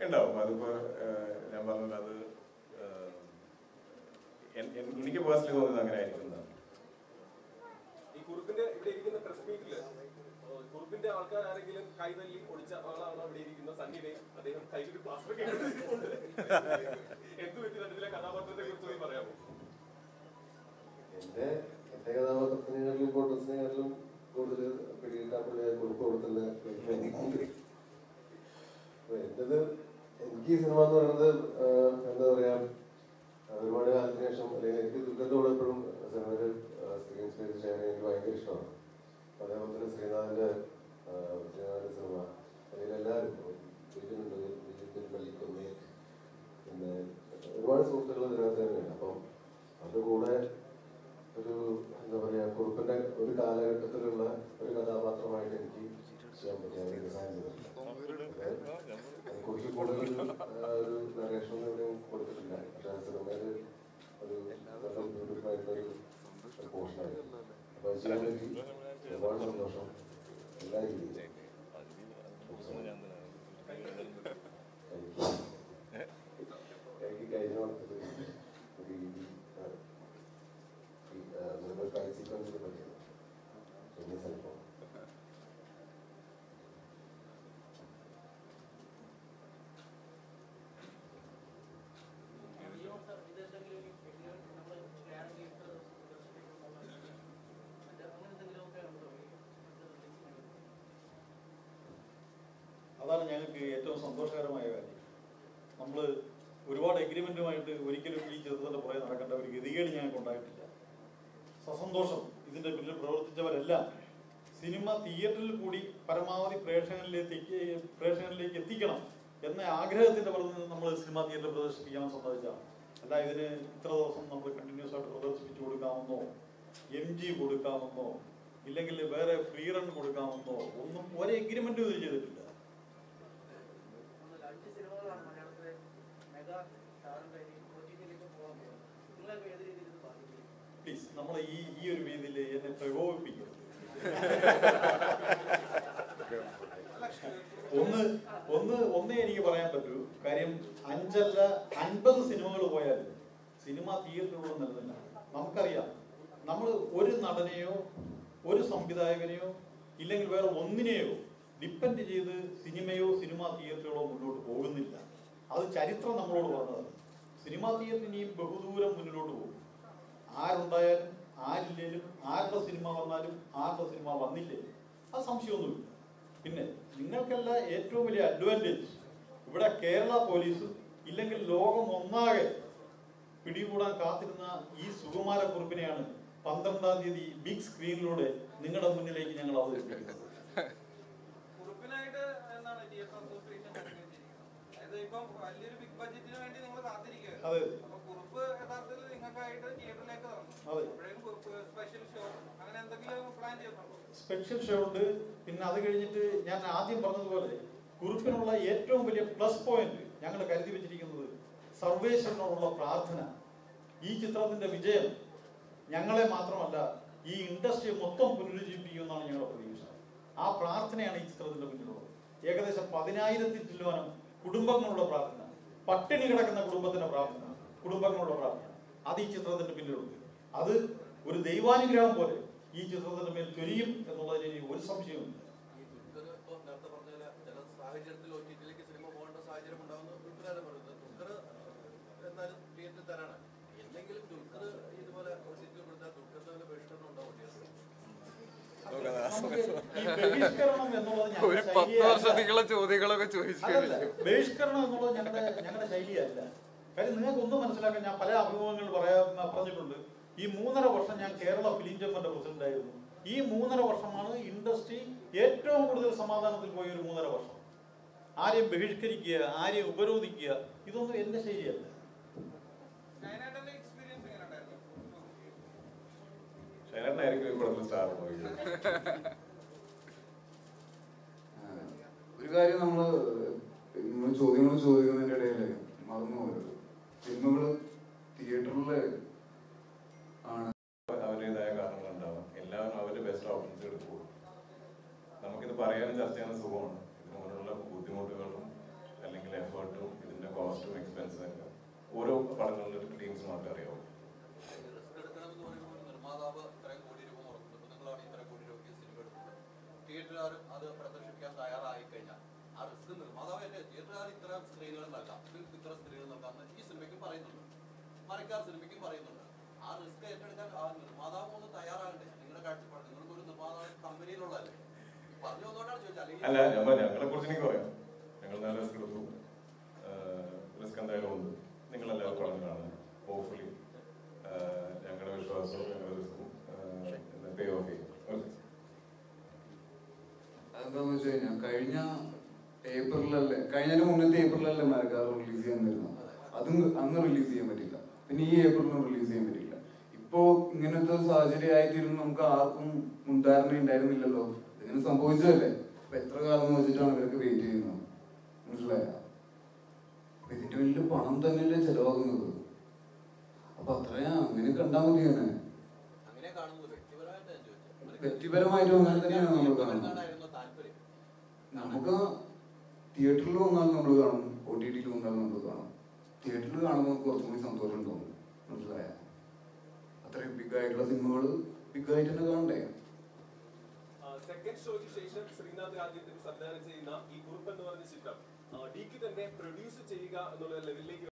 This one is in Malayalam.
ഉണ്ടാവും അതിപ്പോ ഏഹ്, ഞാൻ പറഞ്ഞത് അത് ഏഹ്, എൻ- എൻ- എനിക്ക് പേഴ്സണലി തോന്നുന്നത് അങ്ങനെ ആയിരിക്കുന്നതാണ് ഈ കുറുപ്പിന്റെ ഇവിടെ ഇരിക്കുന്ന പ്രസ് മീറ്റില് കുറുപ്പിന്റെ ആൾക്കാർ ആരെങ്കിലും കൈതല്ലി ഒടിച്ച ആളാണ് ഇവിടെ ഇരിക്കുന്ന സണ്ണിനെ അദ്ദേഹം കയ്യിൽ പ്ലാസ്റ്റർ എന്ത് പറ്റി ഇതിലെ കഥാപാത്രത്തെ കുറിച്ച് പോയി പറയാമോ എന്റെ എന്റെ കഥാപാത്രത്തിനെക്കാട്ടിലും ഇമ്പോർട്ടൻസിനെക്കാട്ടിലും കൂടുതൽ പിടികിട്ടാൻ പുള്ളിയെ കുറിപ്പ് കൊടുത്തുള്ള എനിക്കുണ്ട് അപ്പൊ എന്റേത് എനിക്ക് ഈ സിനിമ എന്ന് പറയുന്നത് ആഹ്, എന്താ പറയാ ആഹ്, ഒരുപാട് കാലത്തിന് ശേഷം അല്ലെങ്കിൽ എനിക്ക് ദുഃഖത്തെ കൂടെ എപ്പോഴും സിനിമയിൽ സ്ക്രീൻ സ്പേസ് ചെയ്യാൻ എനിക്ക് ഭയങ്കര ഇഷ്ടമാണ് അപ്പൊ അതേപോലെ തന്നെ ശ്രീനാഥിന്റെ ആഹ്, ശ്രീനാഥിന്റെ സിനിമ അല്ലെങ്കിൽ എല്ലാവരും വിജയനുണ്ട് വിജയൻ പള്ളിക്കുന്നേ പിന്നെ ഒരുപാട് സുഹൃത്തുക്കൾ ഇതിനകത്ത് തന്നെയാണ് അപ്പം അതിന്റെ കൂടെ ഒരു എന്താ പറയാ കുറുപ്പിന്റെ ഒരു കാലഘട്ടത്തിലുള്ള ഒരു കഥാപാത്രമായിട്ട് എനിക്ക് ചെയ്യാൻ പറ്റിയ ഡിസൈൻ ചെയ്തിട്ടില്ല അത് കുറിച്ച് കൂടുതൽ ഒരു നരേഷൻ എവിടെയും കൊടുത്തിട്ടില്ല പക്ഷെ ആ സിനിമയിൽ ഒരു നല്ല ബ്യൂട്ടിഫുൾ ആയിട്ടൊരു പോർഷനായിരുന്നു അപ്പൊ അത് ചെയ്യാൻ പറ്റി ഒരുപാട് സന്തോഷം എല്ലാ രീതിയിലും എനിക്ക് കഴിഞ്ഞ വർഷത്തിൽ ഒരു ഈ നമ്മൾ ഫൈറ്റ് സീക്വൻസിനെ പറ്റിയത് പിന്നെ സ്വല്പം അതാണ് ഞങ്ങൾക്ക് ഏറ്റവും സന്തോഷകരമായ കാര്യം നമ്മൾ ഒരുപാട് എഗ്രിമെന്റുമായിട്ട് ഒരിക്കലും ഈ ചെറുതന്റെ പുറകെ നടക്കേണ്ട ഒരു ഗതികേട് ഞങ്ങൾക്ക് ഉണ്ടായിട്ടില്ല സസന്തോഷം ഇതിന്റെ പിന്നിൽ പ്രവർത്തിച്ചവരെല്ലാം സിനിമ തിയേറ്ററിൽ കൂടി പരമാവധി പ്രേക്ഷകരിലേക്ക് പ്രേക്ഷകരിലേക്ക് എത്തിക്കണം എന്ന ആഗ്രഹത്തിന്റെ പുറത്ത് നമ്മൾ സിനിമ തിയേറ്ററിൽ പ്രദർശിപ്പിക്കാൻ സമ്മതിച്ചാണ് അല്ല ഇതിന് ഇത്ര ദിവസം നമ്മൾ കണ്ടിന്യൂസ് ആയിട്ട് പ്രദർശിപ്പിച്ചു കൊടുക്കാമെന്നോ എം ജി കൊടുക്കാമെന്നോ ഇല്ലെങ്കിൽ വേറെ ഫ്രീ റൺ കൊടുക്കാമെന്നോ ഒന്നും ഒരു എഗ്രിമെന്റും ഇത് ചെയ്തിട്ടില്ല അഞ്ച് സിനിമകളാണ് മലയാളത്തിലെ മെഗാ സ്റ്റാറിന്റെ ഒറ്റിയിലേക്ക് പോകാൻ പോകുന്നത് നിങ്ങൾക്ക് ഏത് രീതിയിൽ ഇത് ബാധിക്കും പ്ലീസ് നമ്മൾ ഈ ഈ ഒരു രീതിയിൽ എന്നെ പ്രകോപിപ്പിക്കരുത് ഒന്ന് ഒന്ന് ഒന്നേ എനിക്ക് പറയാൻ പറ്റൂ കാര്യം അഞ്ചല്ല അൻപത് സിനിമകൾ പോയാലും സിനിമ തിയേറ്ററുകളും നിലനില്ല നമുക്കറിയാം നമ്മൾ ഒരു നടനെയോ ഒരു സംവിധായകനെയോ ഇല്ലെങ്കിൽ വേറെ ഒന്നിനെയോ ഡിപ്പെൻഡ് ചെയ്ത് സിനിമയോ സിനിമാ തിയേറ്ററുകളോ മുന്നോട്ട് പോകുന്നില്ല അത് ചരിത്രം നമ്മളോട് പറഞ്ഞതാണ് സിനിമാ തിയേറ്റർ ഇനിയും ബഹുദൂരം മുന്നിലോട്ട് പോകും ആരുണ്ടായാലും ആരില്ലേലും ആരുടെ സിനിമ വന്നാലും ആരുടെ സിനിമ വന്നില്ലേലും അത് സംശയമൊന്നുമില്ല പിന്നെ നിങ്ങൾക്കല്ല ഏറ്റവും വലിയ അഡ്വാൻറ്റേജ് ഇവിടെ കേരള പോലീസ് ഇല്ലെങ്കിൽ ലോകം ഒന്നാകെ പിടികൂടാൻ കാത്തിരുന്ന ഈ സുകുമാരക്കുറിപ്പിനെയാണ് പന്ത്രണ്ടാം തീയതി ബിഗ് സ്ക്രീനിലൂടെ നിങ്ങളുടെ മുന്നിലേക്ക് ഞങ്ങൾ അവതരിപ്പിക്കുന്നത് കുറുപ്പിനായിട്ട് എന്താണ് തിയേറ്റർ അസോസിയേഷൻ സംഘടിപ്പിച്ചിരിക്കുന്നത് അതായത് ഇപ്പം വലിയൊരു ബിഗ് ബഡ്ജറ്റിന് വേണ്ടി നിങ്ങൾ കാത്തിരിക്കുക അതെ. അപ്പൊ കുറുപ്പ് യഥാർത്ഥത്തിൽ നിങ്ങൾക്കായിട്ട് തിയേറ്ററിലേക്ക് തന്നു അതെ. അപ്പോഴേക്കും കുറുപ്പ് സ്പെഷ്യൽ ഷോ അങ്ങനെ എന്തെങ്കിലും പ്ലാൻ ചെയ്യുന്നുണ്ടോ സ്പെഷ്യൽ ഷോ ഉണ്ട് പിന്നെ അത് കഴിഞ്ഞിട്ട് ഞാൻ ആദ്യം പറഞ്ഞതുപോലെ കുറിപ്പിനുള്ള ഏറ്റവും വലിയ പ്ലസ് പോയിന്റ് ഞങ്ങൾ കരുതി വെച്ചിരിക്കുന്നത് സർവേശ്വരനോടുള്ള പ്രാർത്ഥന ഈ ചിത്രത്തിന്റെ വിജയം ഞങ്ങളെ മാത്രമല്ല ഈ ഇൻഡസ്ട്രി മൊത്തം പുനരുജ്ജീവിപ്പിക്കുമെന്നാണ് ഞങ്ങളുടെ പ്രതീക്ഷ ആ പ്രാർത്ഥനയാണ് ഈ ചിത്രത്തിന്റെ പിന്നിലുള്ളത് ഏകദേശം പതിനായിരത്തി ചില്ലുവാനും കുടുംബങ്ങളുടെ പ്രാർത്ഥന പട്ടിണി കിടക്കുന്ന കുടുംബത്തിന്റെ പ്രാർത്ഥന കുടുംബങ്ങളുടെ പ്രാർത്ഥന അത് ഈ ചിത്രത്തിന്റെ പിന്നിലുണ്ട് അത് ഒരു ദൈവാനുഗ്രഹം പോലെ ഈ ചിത്രത്തിന്റെ മേൽ ചൊരിയും എന്നുള്ളതിന് ഇനി ഒരു സംശയവുമില്ല ഈ ദുൽഖർ ഇപ്പൊ നേരത്തെ പറഞ്ഞ പോലെ ചില സാഹചര്യത്തിൽ ഒ ടി ടിയിലേക്ക് സിനിമ പോകേണ്ട സാഹചര്യം ഉണ്ടാവുന്ന ദുൽഖറാണ് പറയുന്നത് ദുൽഖർ എന്നാലും തിയേറ്ററിൽ തരാണ് എന്തെങ്കിലും ദുൽഖർ ഇതുപോലെ ഒ ടി ടിയിൽ കൊടുത്താൽ ദുൽഖറിന്റെ വല്ല ബഹിഷ്കരണം ഉണ്ടാവും തിയേറ്ററിൽ നമുക്ക് ഈ ബഹിഷ്കരണം എന്നുള്ളത് ഞങ്ങളുടെ ഒരു പത്ത് ശൈലിയല്ല. വർഷത്തേക്കുള്ള ചോദ്യങ്ങളൊക്കെ ചോദിച്ചു അതല്ല ബഹിഷ്കരണം എന്നുള്ളത് ഞങ്ങളുടെ ഞങ്ങളുടെ ശൈലിയല്ല കാര്യം നിങ്ങൾക്ക് ഒന്നും മനസ്സിലാക്കാൻ ഞാൻ പല അഭിമുഖങ്ങൾ പറയാൻ പറഞ്ഞിട്ടുണ്ട് ഈ മൂന്നര വർഷം ഞാൻ കേരള ഫിലിം ചേമ്പറിന്റെ പ്രസിഡന്റ് ആയിരുന്നു ഈ മൂന്നര വർഷമാണ് ഇൻഡസ്ട്രി ഏറ്റവും കൂടുതൽ സമാധാനത്തിൽ പോയ ഒരു മൂന്നര വർഷം ആരെയും ബഹിഷ്കരിക്കുക ആരെയും ഉപരോധിക്കുക ഇതൊന്നും എന്റെ ശൈലിയല്ല നയനായിട്ടന്റെ എക്സ്പീരിയൻസ് എങ്ങനെ ഉണ്ടായിരുന്നു ഷൈനായിരിക്കും ഈ പടത്തിൽ സ്റ്റാർ പോയത് ഒരു കാര്യം നമ്മള് നമ്മൾ ചോദ്യങ്ങൾ ചോദിക്കുന്നതിന്റെ ഇടയിൽ മറന്നു പോയത് സിനിമകള് തിയേറ്ററില് ആണ് അവരുടേതായ കാരണങ്ങളുണ്ടാവും എല്ലാവരും അവരുടെ ബെസ്റ്റ് ഓപ്ഷൻസ് എടുക്കുള്ളൂ നമുക്കിത് പറയാനും ചർച്ച ചെയ്യാനും സുഖമാണ് ഇതിന് മുന്നിലുള്ള ബുദ്ധിമുട്ടുകളും അല്ലെങ്കിൽ എഫേർട്ടും പടങ്ങളുടെ ടീംസ് മാത്രമേ അറിയാവൂ റിസ്ക് എടുക്കണമെന്ന് പറയുമ്പോൾ ഒരു നിർമ്മാതാവ് ഇത്രയും കോടി രൂപ മുടക്കുന്നു ഇപ്പൊ നിങ്ങളാണ് ഇത്ര കോടി രൂപയ്ക്ക് സിനിമ എടുക്കുന്നത് തിയേറ്ററുകാരും അത് പ്രദർശിപ്പിക്കാൻ തയ്യാറായി കഴിഞ്ഞാൽ ആ റിസ്ക് നിർമ്മാതാവല്ലേ തിയേറ്ററുകാർ ഇത്ര സ്ക്രീനുകൾ നൽകാം നിങ്ങൾക്ക് ഇത്ര സ്ക്രീനുകൾ നൽകാം എന്ന് ഈ സിനിമയ്ക്കും പറയുന്നുണ്ട് മരക്കാർ സിനിമയ്ക്കും പറയുന്നുണ്ട് ആ റിസ്ക് ഏറ്റെടുക്കാൻ ആ നിർമ്മാതാവ് ഒന്ന് തയ്യാറാകണ്ടേ നിങ്ങളുടെ കാഴ്ചപ്പാട് നിങ്ങൾക്ക് ഒരു നിർമ്മാതാവ് കമ്പനിയിലുള്ളതല്ലേ പറഞ്ഞു വന്നോണ്ടാണ് ചോദിച്ചത് അല്ലെങ്കിൽ അല്ല ഞാൻ ഞങ്ങളെ കുറിച്ച് എനിക്ക് പറയാം ഞങ്ങൾ നല്ല റിസ്ക് എടുത്തു റിസ്ക് എന്തായാലും ഉണ്ട് നിങ്ങളെല്ലാവരും പടം കാണുക ഹോപ്പ്ഫുള്ളി ഞങ്ങളുടെ വിശ്വാസവും ഞങ്ങളുടെ റിസ്ക്കും പേ ഓഫ് ചെയ്യും Okay. അതെന്താന്ന് വെച്ച് കഴിഞ്ഞാൽ കഴിഞ്ഞ ഏപ്രിലല്ലേ കഴിഞ്ഞതിന് മുന്നത്തെ ഏപ്രിലല്ലേ മരക്കാർ റിലീസ് ചെയ്യാൻ വരുന്നത് അതും അന്ന് റിലീസ് ചെയ്യാൻ പറ്റില്ല പിന്നെ ഈ ഏപ്രിലിനും റിലീസ് ചെയ്യാൻ പറ്റില്ല ഇപ്പോ ഇങ്ങനത്തെ ഒരു സാഹചര്യം ആയിത്തീരുന്നു നമുക്ക് ആർക്കും മുൻധാരണ ഉണ്ടായിരുന്നില്ലല്ലോ ഇങ്ങനെ സംഭവിച്ചതല്ലേ അപ്പൊ എത്ര കാലം എന്ന് വെച്ചിട്ടാണ് ഇവരൊക്കെ വെയിറ്റ് ചെയ്യുന്നത് മനസ്സിലായ അപ്പൊ ഇതിന്റെ വലിയ പണം തന്നെയല്ലേ ചെലവാകുന്നത് അപ്പൊ അത്രയാ അങ്ങനെ കണ്ടാ മതി തന്നെ അങ്ങനെ കാണുന്നത് വ്യക്തിപരമായിട്ട് ഞാൻ ചോദിച്ചത് വ്യക്തിപരമായിട്ടും അങ്ങനെ തന്നെയാണ് നമ്മൾ കാണുന്നത് വരുന്നതായിരുന്നു താല്പര്യം നമുക്ക് തിയേറ്ററിൽ വന്നാലും നമ്മൾ കാണും ഒ ടി ടിയിൽ വന്നാലും നമ്മൾ കാണും തിയേറ്ററിൽ കാണുമ്പോൾ നമുക്ക് കുറച്ചും കൂടി സന്തോഷം ഉണ്ടാവും മനസ്സിലായ അത്രയും ബിഗ് ആയിട്ടുള്ള സിനിമകൾ ബിഗ് ആയിട്ട് തന്നെ കാണണ്ടേ സെക്കൻഡ് ഷോയ്ക്ക് ശേഷം ശ്രീനാഥ് രാജ്യത്തിന് സംവിധാനം ചെയ്യുന്ന ഈ കുറുപ്പ് എന്ന് പറഞ്ഞ ചിത്രം ഡിക്ക് തന്നെ പ്രൊഡ്യൂസ് ചെയ്യുക എന്നുള്ള ലെവലിലേക്ക്